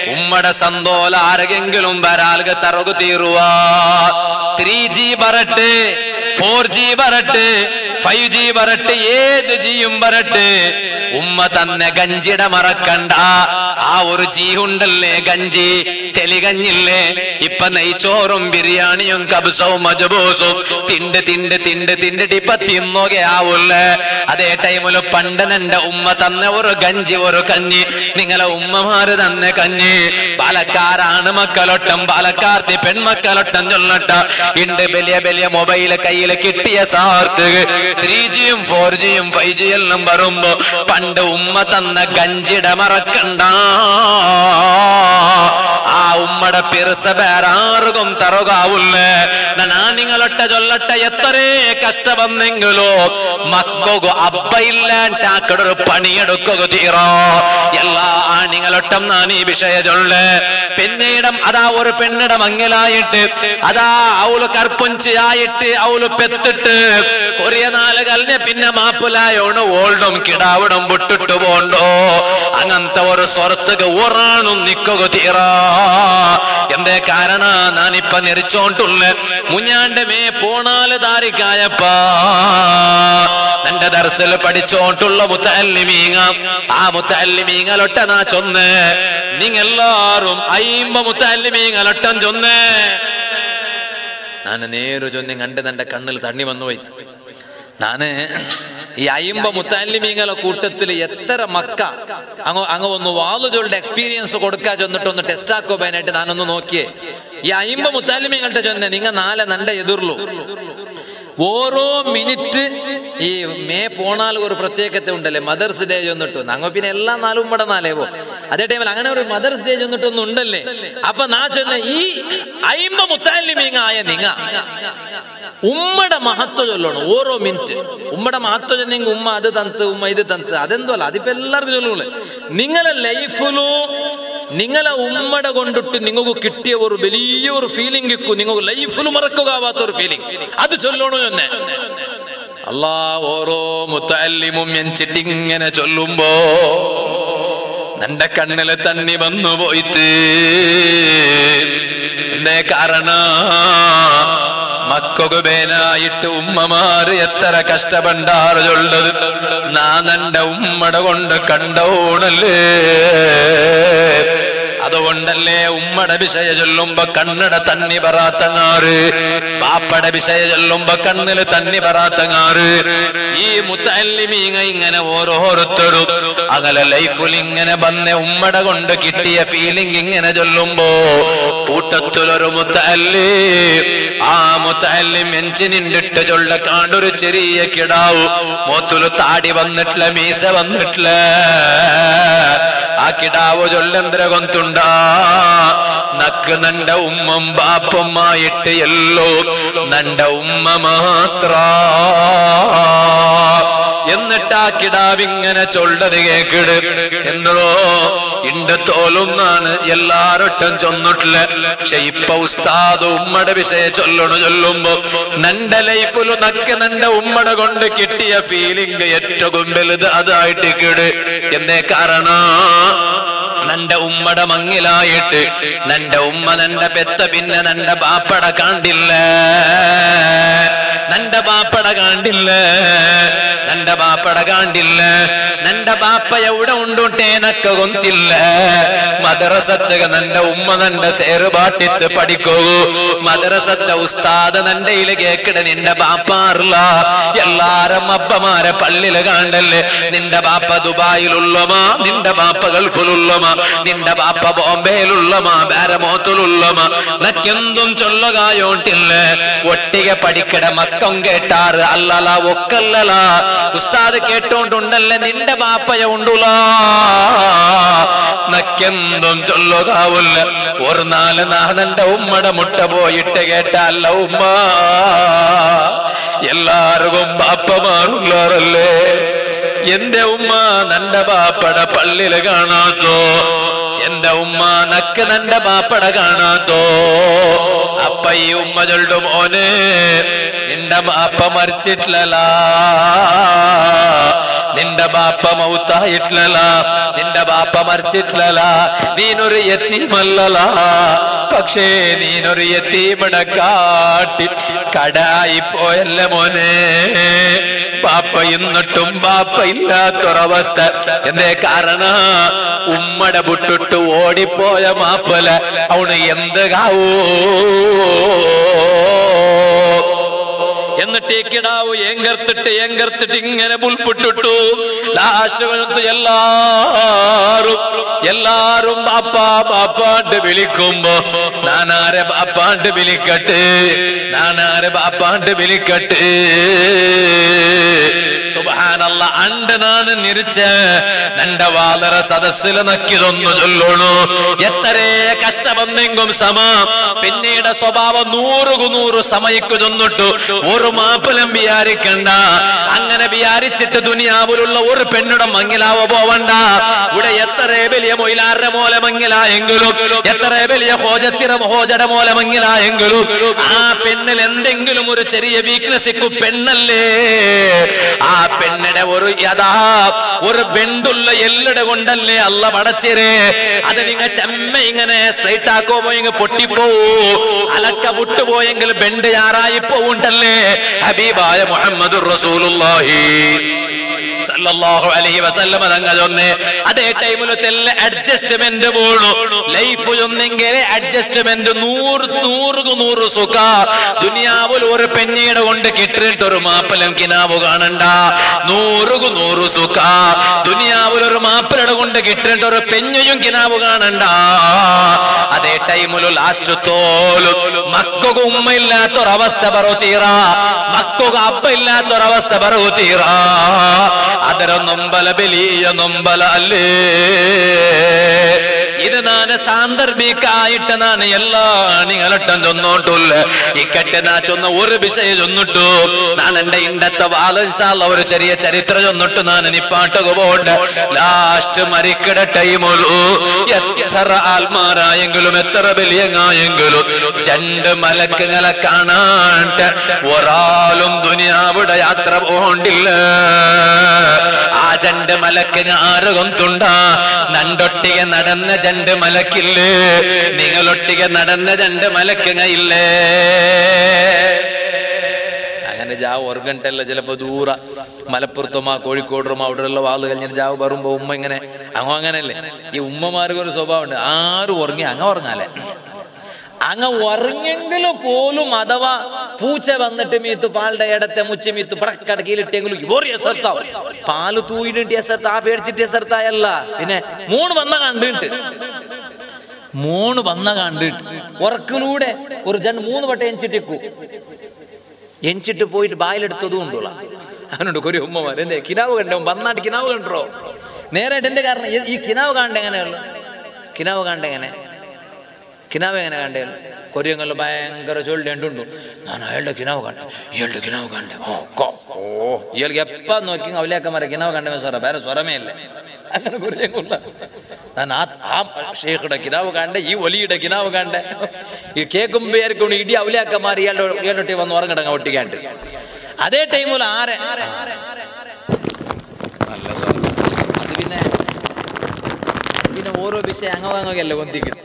ഉമ്മടെ സന്തോല ആരെങ്കിലും വരാൽക തറകു തീരുവ ത്രീ ജി ಬರಟ್ಟೆ ಫೋರ್ ಜಿ ಬರಟ್ಟೆ ಫೈವ್ ಜಿ ಬರಟ್ಟೆ ഏത് ജിയും ಬರಟ್ಟೆ ഉമ്മ തന്നെ ഗഞ്ചിട മറക്കണ്ട ആ ഒരു ജീ ഉണ്ടല്ലേ ഗഞ്ചി തെലികഞ്ഞില്ലേ ഇപ്പൊ നെയ്ച്ചോറും ബിരിയാണിയും കബ്സവും മജബൂസും തിണ്ട് തിണ്ട് തിണ്ട് തിണ്ടിട്ട് ഇപ്പൊ തിന്നുകയാവൂല്ലേ അതേ ടൈമില് പണ്ട് നിന്റെ ഉമ്മ തന്ന ഒരു ഗഞ്ചി ഒരു കഞ്ഞി നിങ്ങളെ ഉമ്മമാര് തന്നെ കഞ്ഞി പാലക്കാരാണ് മക്കളൊട്ടം പാലക്കാർത്തി പെൺമക്കളൊട്ടം ചൊല്ലട്ട ഉണ്ട് വലിയ വലിയ മൊബൈല് കയ്യില് കിട്ടിയ സാർക്ക് ത്രീ ജിയും ഫോർ ജിയും ഫൈവ് ജി എല്ലാം വരുമ്പോ പണ്ട് ഉമ്മ തന്ന ഗഞ്ചിട മറക്കണ്ട ആ ഉമ്മടെ പിറസ വേറാർക്കും തറുകാവൂല്ലേ നാ നിങ്ങളൊട്ട ചൊല്ലട്ട എത്രേ കഷ്ടവന്നെങ്കിലോ മക്കോകു അബ്ബ ഇല്ലാണ്ടാക്കടൊരു പണിയെടുക്കുക തീറോ എല്ലാ ആണിങ്ങളൊട്ടം നാൻ ഈ വിഷയ ചൊല്ല് പിന്നീടം അതാ ഒരു പെണ്ണിടം മങ്ങലായിട്ട് അതാ അവള് കർപ്പുഞ്ചിയായിട്ട് അവള് പെത്തിട്ട് കൊറിയ നാല് കലിന് പിന്നെ മാപ്പിലായോണ് ഓൾഡും കിടാവിടും വിട്ടിട്ട് പോണ്ടോ അങ്ങനത്തെ ഒരു സ്വറത്തുക ഒറാണും നിക്കുക തീറാ എന്തേ കാരണ ഞാനിപ്പ നെരിച്ചോണ്ടുള്ള മുഞ്ഞാണ്ട് മേ പോണാല് താരിക്കായപ്പാ എന്റെ ദർസിൽ പഠിച്ചോണ്ടുള്ള മുത്തല്ലിമീങ്ങ ആ മുത്തല്ലിമീങ്ങലൊട്ട നാ ചൊന്ന് നിങ്ങെല്ലാരും അയിമ്പ മുത്തല്ലിമീങ്ങലൊട്ടം ചൊന്ന് ನಾನು ನೇರು ಜೊನ್ನೆ ಗಂಡೆ ದಂಡ ಕಣ್ಣಲ್ಲಿ ತಣ್ಣಿ ಬಂದು ಹೋಯ್ತು ನಾನು ഈ അയിമ്പ മുത്താലിമീങ്ങള കൂട്ടത്തിൽ എത്ര മക്ക അങ്ങ് അങ്ങ് ഒന്ന് വാളുകളുടെ എക്സ്പീരിയൻസ് കൊടുക്കാൻ ചെന്നിട്ട് ഒന്ന് ടെസ്റ്റ് ആക്കോബാനായിട്ട് ഞാനൊന്ന് നോക്കിയേ ഈ അയിമ്പ മുത്താലിമീങ്ങളുടെ ചൊന്നെ നിങ്ങ നാളെ നണ്ട എതിർലു ഓരോ മിനിറ്റ് ഈ മേ പോണാൽ ഒരു പ്രത്യേകത ഉണ്ടല്ലേ മദർസ് ഡേ ചെന്നിട്ടു ഞങ്ങൾ പിന്നെ എല്ലാ നാളും ഇവിടെ നാലേവോ അതേ ടൈമിൽ അങ്ങനെ ഒരു മദർസ് ഡേ ചെന്നിട്ടൊന്നും ഉണ്ടല്ലേ അപ്പൊ നാ ചെന്ന ഈ അയിമ്പ മുത്താലിമീങ്ങ ആയ നിങ്ങ ഉമ്മയുടെ മഹത്വം ചൊല്ലണം ഓരോ മിനിറ്റ് ഉമ്മയുടെ മഹത്വം ചെന്നെങ്കിൽ ഉമ്മ അത് തന്ത് ഉമ്മ ഇത് തന്ത് അതെന്തോ അല്ല അതിപ്പോ എല്ലാവർക്കും ചൊല്ലുള്ളൂ നിങ്ങളെ ലൈഫിലും നിങ്ങളെ ഉമ്മടെ കൊണ്ടിട്ട് നിങ്ങൾക്ക് കിട്ടിയ ഒരു വലിയ ഒരു ഫീലിംഗ് ഇക്കും നിങ്ങൾക്ക് ലൈഫിൽ മറക്കുകാവാത്ത ഒരു ഫീലിംഗ് അത് ചൊല്ലണോ തന്നെ അല്ലാ ഓരോ മുത്തല്ലിമും എഞ്ചിട്ടിങ്ങനെ ചൊല്ലുമ്പോ നിന്റെ കണ്ണില് തണ്ണി വന്നു പോയിട്ട് എന്തേ കാരണ മക്കൊക്കെ ബേനായിട്ട് ഉമ്മമാര് എത്ര കഷ്ടപ്പെടാറ് ചൊല്ലത് നാ നന്റെ ഉമ്മട കൊണ്ട് കണ്ടോണല്ലേ അതുകൊണ്ടല്ലേ ഉമ്മടെ വിഷയ ചൊല്ലുമ്പോ കണ്ണട തന്നി പറാത്തങ്ങാറ് ബാപ്പടെ വിഷയ ചൊല്ലുമ്പോ കണ്ണില് തന്നി പറാത്തങ്ങാറ് ഈ മുത്തല്ലിമീങ്ങ ഇങ്ങനെ ഓരോരുത്തരും അകലെ ലൈഫിൽ ഇങ്ങനെ വന്ന ഉമ്മട കൊണ്ട് കിട്ടിയ ഫീലിംഗ് ഇങ്ങനെ ചൊല്ലുമ്പോ കൂട്ടത്തിലൊരു മുത്തല്ലി ആ മുത്തല്ലി മെഞ്ചിനിണ്ടിട്ട് ചൊല്ല കാണ്ടൊരു ചെറിയ കിടാവു മോത്തുലു താടി വന്നിട്ടില്ല മീസ വന്നിട്ടില്ല ആ കിടാവ് ചൊല്ലെന്തര കൊന്തുണ്ടാ നക്ക് നണ്ട ഉമ്മം ബാപ്പമായിട്ട് എല്ലോ നണ്ട ഉമ്മ മാത്ര എന്നിട്ട് ആ കിടാവിങ്ങനെ ചൊല്ലത് കേക്കിട് എന്നോ ഇണ്ട് തോലുന്നാണ് എല്ലാരൊട്ടും ചൊന്നിട്ടില്ല പക്ഷെ ഇപ്പൊ ഉസ്താദ് ഉമ്മയുടെ വിഷയ ചൊല്ലണു ചൊല്ലുമ്പോ നന്റെ ലൈഫില് നക്ക് നന്റെ ഉമ്മട കൊണ്ട് കിട്ടിയ ഫീലിംഗ് ഏറ്റവും വലുത് അതായിട്ട് കിട് എന്നേ കാരണം നന്റെ ഉമ്മട മങ്ങിലായിട്ട് നന്റെ ഉമ്മ നന്റെ പെത്ത പിന്നെ നന്റെ ബാപ്പട കണ്ടില്ല നന്റെ ബാപ്പട കണ്ടില്ല നന്റെ ബാപ്പട കണ്ടില്ല നന്റെ ബാപ്പ എവിടെ ഉണ്ടുട്ടേനക്ക കൊന്തില്ല മദ്രസത്തുക നന്റെ ഉമ്മ നന്റെ സേറുപാട്ടിത്ത് പഠിക്കൂ മദ്രസത്തെ ഉസ്താദ് നന്റെ ഇല് കേക്കിട നിന്റെ ബാപ്പാറില്ല എല്ലാരും അപ്പമാരെ പള്ളില് കാണ്ടല്ലേ നിന്റെ ബാപ്പ ദുബായിലുള്ളമാ നിന്റെ ബാപ്പ ഗൾഫിലുള്ളമാ നിന്റെ ബാപ്പ ബോംബെയിലുള്ളമാ ബാരമോത്തിലുള്ളമാ നക്കെന്തും ചൊല്ലുകായോട്ടില്ല ഒട്ടിക പഠിക്കട മക്കം കേട്ടാറ് അല്ലല ഒക്കല്ലല ഉസ്താദ് കേട്ടോണ്ടുണ്ടല്ലേ നിന്റെ ബാപ്പയ ഉണ്ടുല നക്കെന്തും ചൊല്ലുകാവില്ല ഒരു നാല് നാഥന്റെ ഉമ്മടെ മുട്ട പോയിട്ട് കേട്ടല്ല ഉമ്മ എല്ലാവർക്കും ബാപ്പമാറുള്ളവരല്ലേ എന്റെ ഉമ്മ നന്റെ ബാപ്പട പള്ളില് കാണാത്തോ എന്റെ ഉമ്മ നക്ക് നന്റെ ബാപ്പട കാണാത്തോ അപ്പ ഈ ഉമ്മ ചൊല്ലും മോനെ നിന്റെ ബാപ്പ മരിച്ചിട്ടില്ല നിന്റെ ബാപ്പ മൗത്തായിട്ടില്ല നിന്റെ ബാപ്പ മരിച്ചിട്ടില്ല നീനൊരു യത്തീമല്ല പക്ഷേ നീനൊരു യത്തീമിടെ കാട്ടി കടായി പോയല്ല മോനെ ബാപ്പ എന്നിട്ടും ബാപ്പ ഇല്ലാത്തൊരവസ്ഥ എന്തേ കാരണ ഉമ്മടെ വിട്ടിട്ട് ഓടിപ്പോയ മാപ്പല അവണ് എന്ത് കാവൂ എന്നിട്ട് ഈ കിടാവ് ഏങ്കർത്തിട്ട് ഏങ്കർത്തിട്ട് ഇങ്ങനെ പുൽപ്പിട്ടിട്ടു ലാസ്റ്റ് വന്നിട്ട് എല്ലാരും എല്ലാരും ബാപ്പാ ബാപ്പാണ്ട് വിളിക്കുമ്പോ നാനാരെ ബാപ്പാണ്ട് വിളിക്കട്ടെ നാനാരെ ബാപ്പാണ്ട് വിളിക്കട്ടെ സുബാനല്ല അണ്ട് നാണ് നിരിച്ച് നന്റെ വാലറ സദസ്സിൽ നക്കിതൊന്നു ചൊല്ലണു എത്രേ കഷ്ടമെന്നെങ്കും സമ പിന്നീട് സ്വഭാവം നൂറുകു നൂറ് സമയക്കു ചൊന്നിട്ടു ഒരു മാപ്പലം വിചാരിക്കണ്ട അങ്ങനെ വിചാരിച്ചിട്ട് ദുനിയാവിലുള്ള ഒരു പെണ്ണുടെ മങ്ങിലാവ പോവണ്ട ഇവിടെ എത്ര വലിയ മൊയിലാരുടെ മോലെ മങ്ങിലായെങ്കിലും എത്ര വലിയ ഹോജത്തിര ഹോജയുടെ മോലെ മങ്ങിലായെങ്കിലും ആ പെണ്ണിൽ എന്തെങ്കിലും ഒരു ചെറിയ വീക്ക്നെസ് പെണ്ണല്ലേ ആ പെണ്ണിടെ ഒരു യഥാ ഒരു ബെണ്ടുള്ള എല്ലിട കൊണ്ടല്ലേ അല്ല പടച്ചിരേ അത് നിങ്ങ ചെമ്മ ഇങ്ങനെ സ്ട്രൈറ്റ് ആക്കോ പോയെങ്കിൽ പൊട്ടിപ്പോവൂ അലക്ക വിട്ടുപോയെങ്കിൽ ബെണ്ട് യാറായി പോവുണ്ടല്ലേ ഹബീബായ മുഹമ്മദ് റസൂലുള്ളാഹി സല്ലല്ലാഹു അലൈഹി വസല്ലമ തങ്ങൾ ഒന്ന് അതേ ടൈമിൽ തെല്ല അഡ്ജസ്റ്റ്മെന്റ് പോണു ലൈഫ് ഒന്നെങ്കിൽ അഡ്ജസ്റ്റ്മെന്റ് നൂറ് നൂറുകു നൂറ് സുഖ ദുനിയാവിൽ ഒരു പെഞ്ഞയുടെ കൊണ്ട് കിട്ടിയിട്ട് ഒരു മാപ്പലം കിനാവ് കാണണ്ട നൂറുകു നൂറ് സുഖ ദുനിയാവിൽ ഒരു മാപ്പലയുടെ കൊണ്ട് കിട്ടിയിട്ട് ഒരു പെഞ്ഞയും കിനാവ് കാണണ്ട അതേ ടൈമിൽ ലാസ്റ്റ് തോലും മക്കൊക്കെ ഉമ്മ ഇല്ലാത്തൊരവസ്ഥ പറൂത്തീറ മക്കൊക്കെ അപ്പ ഇല്ലാത്തൊരവസ്ഥ പറൂത്തീറ ಅದರ ನೊಂಬಲ ಬೆಲಿಯ ನೊಂಬಲ ಅಲ್ಲೇ ഇത് നാന് സാന്ദർഭികായിട്ട് നാന് എല്ലാ നിങ്ങളട്ടം ചൊന്നോട്ടുള്ള ഇക്കട്ടെ നാ ചൊന്ന ഒരു വിഷയം ചൊന്നിട്ടു ഞാൻ എന്റെ ഇണ്ടത്തെ വാലൻസാല ഒരു ചെറിയ ചരിത്രം ചൊന്നിട്ടു ഞാൻ നിപ്പാട്ടുക പോണ്ട് ലാസ്റ്റ് മരിക്കട ടൈമുള്ളൂ എത്ര ആത്മാരായെങ്കിലും എത്ര ബലിയങ്ങായെങ്കിലും രണ്ട് മലക്കുകളെ കാണാണ്ട് ഒരാളും ദുനിയാവിടെ യാത്ര പോണ്ടില്ല ആ രണ്ട് മലക്ക് ആരുകൊണ്ടുണ്ട നണ്ടൊട്ടിക നടന്ന രണ്ട് മലക്കില്ലേ നിങ്ങളൊട്ടിക നടന്ന രണ്ട് മലക്കുങ്ങ ഇല്ലേ അങ്ങനെ ജാവ് ഒർഗണ്ടല്ല ചിലപ്പോ ദൂര മലപ്പുറത്തുമാ കോഴിക്കോടും അവിടെയുള്ള വാള് കഴിഞ്ഞിട്ട് ജാവ് പറയുമ്പോ ഉമ്മ ഇങ്ങനെ അങ്ങോ അങ്ങനല്ലേ ഈ ഉമ്മമാർക്ക് ഒരു സ്വഭാവമുണ്ട് ആരും ഉറങ്ങി അങ്ങ ഉറങ്ങാലേ അങ്ങ് ഉറങ്ങെങ്കിൽ പോലും അഥവാ പൂച്ച വന്നിട്ട് മീത്തു പാലിന്റെ ഇടത്തെ മുച്ച മീത്തു പടക്കടക്കിയിലിട്ടെങ്കിലും ഇവർ എസർത്താവും പാല് തൂയിട്ട് എസർത്ത ആ പേടിച്ചിട്ട് എസർത്തായല്ല പിന്നെ മൂന്ന് വന്ന കണ്ടിട്ട് മൂന്ന് വന്ന കണ്ടിട്ട് ഉറക്കിലൂടെ ഒരു ജൻ മൂന്ന് വട്ടം എഞ്ചിട്ടിക്കു എഞ്ചിട്ട് പോയിട്ട് ബായിലെടുത്തതും ഉണ്ടോള അവനുണ്ട് ഒരു ഉമ്മമാർ എന്തേ കിനാവ് കണ്ടോ വന്നാട്ട് കിനാവ് കണ്ടോ നേരായിട്ട് എന്റെ കാരണം ഈ- ഈ കിനാവ് കാണണ്ട എങ്ങനെയുള്ളു കിനാവ് കാണണ്ട എങ്ങനെ കിനാവ് എങ്ങനെ കണ്ടേ കൊറിയങ്ങളിൽ ഭയങ്കര ചൊല്ലേണ്ടുണ്ടു ഞാൻ അയാളുടെ കിനാവ് കണ്ടു ഇയാളുടെ കിനാവ് കണ്ടേ ഓ കോ ഓ ഇയാൾക്ക് എപ്പാ നോക്കി അവലേക്കന്മാരെ കിനാവ് കണ്ടവൻ സ്വറ വേറെ സ്വരമേ ഇല്ല അങ്ങനെ കൊറിയങ്ങുള്ള ഞാൻ ആ ആ ഷേഖുടെ കിനാവ് കണ്ടേ ഈ ഒലിയുടെ കിനാവ് കണ്ടേ ഈ കേൾക്കുമ്പോ ആയിരിക്കും ഇടി അവലേക്കന്മാർ ഇയാളുടെ ഇയാളുടെ വന്ന് ഉറങ്ങടങ്ങ ഒട്ടിക്കാണ്ട് അതേ ടൈമിൽ ആരെ നല്ല സ്വരം അത് പിന്നെ പിന്നെ ഓരോ വിഷയം അങ്ങോ അങ്ങോക്കല്ലേ ഒന്തിക്കിട്ട്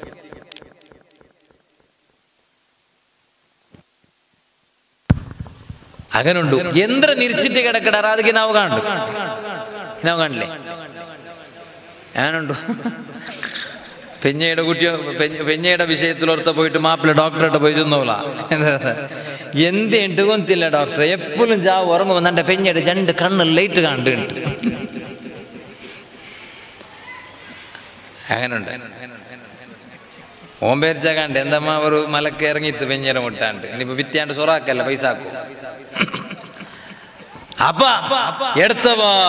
അങ്ങനുണ്ട് യന്ത്ര നിരിച്ചിട്ട് കിടക്കട അത് നാവ് കാണുന്നു നാവ് കാണില്ലേ ഞാനുണ്ടു പെഞ്ഞയുടെ കുട്ടിയോ പെഞ്ഞ- പെഞ്ഞയുടെ വിഷയത്തിലോർത്ത പോയിട്ട് മാപ്പിള ഡോക്ടറായിട്ട് പോയി ചെന്നോല എന്തുണ്ട് കൊന്തില്ല ഡോക്ടർ എപ്പോഴും ജാവ് ഉറങ്ങുമ്പോൾ എൻ്റെ പെഞ്ഞയുടെ രണ്ട് കണ്ണ് ലൈറ്റ് കാണുന്നുണ്ട് അങ്ങനുണ്ട് ഓൻ പേരിച്ചാ കണ്ട് എന്തമ്മ ഒരു മലക്ക് ഇറങ്ങിത്ത് പെഞ്ഞേരം മുട്ടാണ്ട് ഇനിയിപ്പോ വിറ്റാണ്ട് സൊറാക്കല്ല പൈസ ആക്കും അപ്പ എടുത്ത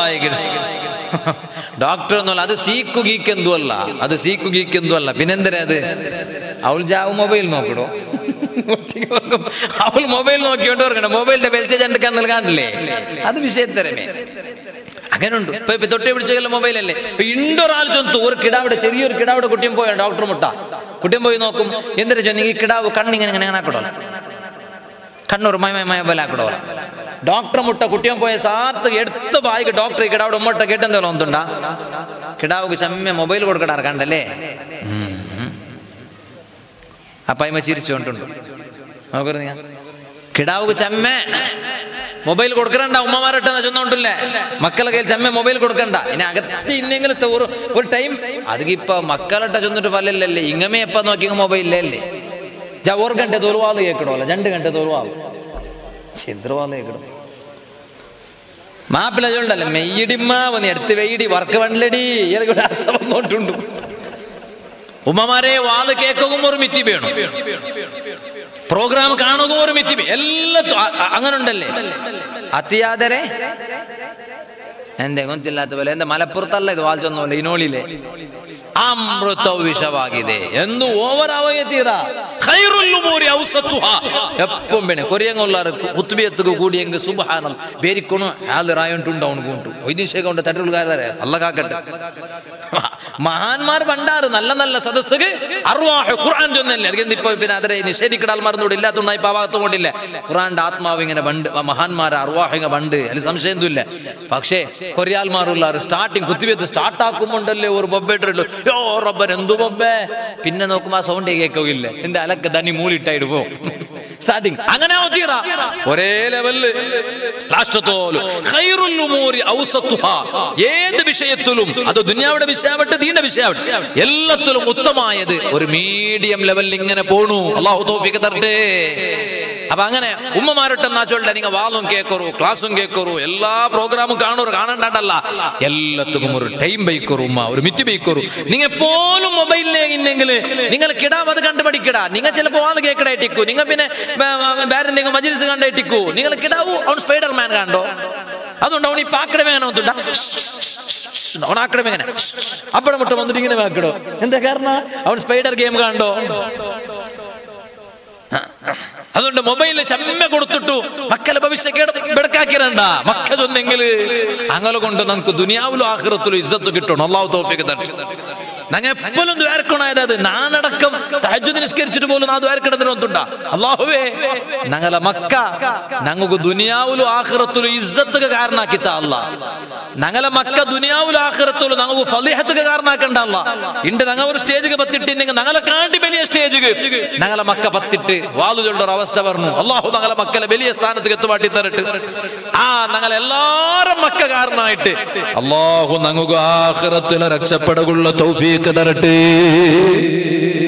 ഡോക്ടർ ഒന്നുമല്ല അത് സീക്കു ഗീക്കെന്തു അല്ല അത് സീക്കു ഗീക്കെന്തു അല്ല പിന്നെന്തരാ അത് അവൾ ജാവ് മൊബൈൽ നോക്കടോ അവൾ മൊബൈൽ നോക്കിയോണ്ട് ഓർക്കണം മൊബൈലിന്റെ വെളിച്ച രണ്ട് കണ്ണിൽ കാണില്ലേ അത് വിഷയത്തരമേ അങ്ങനുണ്ട് ഇപ്പൊ ഇപ്പൊ തൊട്ടി പിടിച്ച മൊബൈൽ അല്ലേ ഇപ്പൊ ഇണ്ടൊരാൾ ചൊന്തു ഒരു കിടാവിടെ ചെറിയൊരു കിടാവിടെ കുട്ടിയും പോയ ഡോക്ടർ മുട്ട കുട്ടിയും പോയി നോക്കും എന്തിനാ ചൊന്നി ഈ കിടാവ് കണ്ണിങ്ങനെ ഇങ്ങനെ ആക്കടോ കണ്ണൂർ മയ മയ മയ പോലെ ആക്കടോ ഡോക്ടർ മുട്ട കുട്ടിയൻ പോയ സാർത്ത് എടുത്ത് ബായിക്ക് ഡോക്ടർ ഈ കിടാവിടെ ഉമ്മട്ട കേട്ടെന്തല്ലോ ഒന്നുണ്ടാ കിടാവുക്ക് ചമ്മ മൊബൈൽ കൊടുക്കടാർ കണ്ടല്ലേ ഉം, ഉം. അപ്പൊ അമ്മ ചിരിച്ചുകൊണ്ടുണ്ട് നോക്കരുത് ഞാൻ കിടാവുക്ക് ചമ്മ മൊബൈൽ കൊടുക്കണ്ട ഉമ്മമാരട്ടെന്ന് ചൊന്നോണ്ടില്ലേ മക്കളെ കയ്യിൽ ചമ്മ മൊബൈൽ കൊടുക്കണ്ട ഇനി അകത്ത് ഇന്നെങ്കിലും ഒരു ഒരു ടൈം അതിപ്പോ മക്കളട്ടെ ചൊന്നിട്ട് ഫലല്ലേ ഇങ്ങമേ എപ്പ നോക്കി മൊബൈലിലേ അല്ലേ ജാ ഒരു ಗಂಟೆ ತೋರುವಾಲು ಏಕಡೋಲ್ಲ ಜಂಡು ಗಂಟೆ ತೋರುವಾಲು ചിത്രവാല് ഏക്കടോ മാപ്പിള ചൊണ്ടല്ല മെയ്യിടിമ്മ ഒന്ന് എടുത്ത് വെയ്യിടി വർക്ക് വണ്ടലടി ഇവിടെ അർത്ഥം വന്നോട്ടുണ്ട് ഉമ്മമാരെ വാത് കേക്കും ഒരു മിറ്റി വേണം പ്രോഗ്രാം കാണുക ഒരു മിറ്റി വേ- എല്ലാത്തും അ- അ- അങ്ങനെ ഉണ്ടല്ലേ അത്തിയാദരെ എന്തേ ಗೊತ್ತಿല്ലാത്ത പോലെ എന്താ മലപ്പുറത്തല്ല ഇത് വാൽച്ചൊന്നുമല്ല ഇനോളിലെ അമൃതവും വിഷവാಗಿದೆ ಎಂದು ಓವರ್ ಅವಯತೀರ ಖೈರುಲ್ಲುಮೂರಿ ಔಸತ್ತುಹ ಎಪ್ಪಂ ಬೆನೆ ಕೊರಿಯಂಗೊಲ್ಲಾರ ಹುತ್ಬಿಯತ್ತುಗು ಕೂಡಿ ಹೆಂಗ ಸುಬಹಾನಲ್ ಬೇರಿಕೊಣು ಹಾಲು ರಾಯುಂಟುಂಡು ಅವನಿಗೂ ಉಂಟು ಐದು ಶೇಖ ಉಂಟು ತಟ್ಟುಗಾದರೆ ಅಲ್ಲ ಕಾಕಟ್ಟೆ മഹാന്മാർ പണ്ടാറ് നല്ല നല്ല സദസ്സുക്ക് അറുവാഹ് ഖുർആൻ ചൊന്നല്ലേ അതുകൊണ്ട് ഇപ്പൊ പിന്നെ അതിനെ നിഷേധിക്കിടാൽ മറന്നോട് ഇല്ലാത്തതുകൊണ്ടായി ഇപ്പൊ ആ ഭാഗത്തും കൊണ്ടില്ല ഖുർആന്റെ ആത്മാവ് ഇങ്ങനെ പണ്ട് മഹാന്മാരെ അറുവാഹ് ഇങ്ങനെ പണ്ട് അതിൽ സംശയമൊന്നുമില്ല പക്ഷേ കൊറിയാൽമാറുള്ള സ്റ്റാർട്ടിങ് കുത്തിവെത്ത് സ്റ്റാർട്ട് ആക്കുമ്പോണ്ടല്ലേ ഒരു ബൊബ്ബേട്ടുള്ളൂ യോ റബ്ബൻ എന്തു ബൊബ്ബേ പിന്നെ നോക്കുമ്പോ ആ സൗണ്ട് കേൾക്കില്ല എന്റെ അലക്ക് ദനി മൂളിട്ടായിട്ട് പോകും സ്റ്റാർട്ടിങ് അങ്ങനെ തീറ ഒരേ ലെവലില് ലാസ്റ്റത്തോലും ഖൈറുൽ ഉമൂരി ഔസത്തുഹ ഏത് വിഷയത്തിലും അത് ദുനിയാവിടെ വിഷയാവട്ടെ ദീന്റെ വിഷയാവട്ടെ എല്ലാത്തിലും ഉത്തമായത് ഒരു മീഡിയം ലെവലിൽ ഇങ്ങനെ പോണു അള്ളാഹു തോഫിക്ക് തരട്ടെ അപ്പൊ അങ്ങനെ ഉമ്മമാരട്ടെന്നാ ചൊല്ല നിങ്ങൾ വാളും കേക്കറു ക്ലാസ്സും കേക്കറു എല്ലാ പ്രോഗ്രാമും കാണുറു കാണണ്ടല്ല എല്ലാത്തിനും ഒരു ടൈം ബൈക്കറു ഉമ്മ ഒരു മിറ്റ് ബൈക്കറു നിങ്ങൾ എപ്പോഴും മൊബൈലിലെ ഇന്നെങ്കിൽ നിങ്ങൾ കിടാം അത് കണ്ടുപഠിക്കടാ നിങ്ങൾ ചിലപ്പോ വാത് കേക്കടായിട്ടിക്കൂ നിങ്ങൾ പിന്നെ വേറെ എന്തെങ്കിലും മജിലിസ് കണ്ടായിട്ടിക്കൂ നിങ്ങൾ കിടാവൂ അവൻ സ്പൈഡർ മാൻ കണ്ടോ അതുകൊണ്ട് അവൻ ഈ പാക്കടമേ അങ്ങനെ ഒന്നുണ്ട അവൻ ആക്കടമേ ഇങ്ങനെ അപ്പടെ മുട്ട വന്നിട്ട് ഇങ്ങനെ ആക്കടോ എന്താ കാരണം അവൻ സ്പൈഡർ ഗെയിം കണ്ടോ അതുകൊണ്ട് മൊബൈലിൽ ചമ്മ കൊടുത്തിട്ടു മക്കളെ ഭവിഷ്യ ബെടക്കാക്കിരണ്ട മക്കളൊന്നെങ്കിൽ അങ്ങനെ കൊണ്ട് നമുക്ക് ദുനിയാവിലും ആഹ്റത്തിലും ഇജ്ജത്ത് കിട്ടണം അള്ളാഹു തോഫിക്ക് തട്ടി ഞങ്ങൾ എപ്പോഴും ദ്വാരക്കണായത് അത് നാനടക്കം തഹജ്ജുദ് നിസ്കരിച്ചിട്ട് പോലും ആ ദ്വാരക്കിടന്നിട്ടുണ്ടാ അള്ളാഹുവേ ഞങ്ങളെ മക്ക ഞങ്ങൾക്ക് ദുനിയാവിലും ആഹ്റത്തിലും ഇജ്ജത്തുക കാരണാക്കിത്ത അല്ല ഞങ്ങളെ മക്ക ദുനിയാവിലും ആഹ്റത്തിലും ഞങ്ങൾക്ക് ഫലിഹത്തുക കാരണാക്കണ്ട അല്ല ഇണ്ട് ഞങ്ങൾ ഒരു സ്റ്റേജിക്ക് പത്തിട്ടില്ലെങ്കിൽ ഞങ്ങളെ കാണ്ടി വലിയ സ്റ്റേജിക്ക് ഞങ്ങളെ മക്ക പത്തിട്ട് വാലുചൊണ്ട ഒരു അവസ്ഥ പറഞ്ഞു അള്ളാഹു ഞങ്ങളെ മക്കളെ വലിയ സ്ഥാനത്തേക്ക് എത്തുപാട്ടി തരട്ട് ആ ഞങ്ങളെല്ലാരും മക്ക കാരണമായിട്ട് അള്ളാഹു ഞങ്ങൾക്ക് ആഹ്റത്തിലെ രക്ഷപ്പെടുകുള്ള തൗഫീക്ക് തരട്ടെ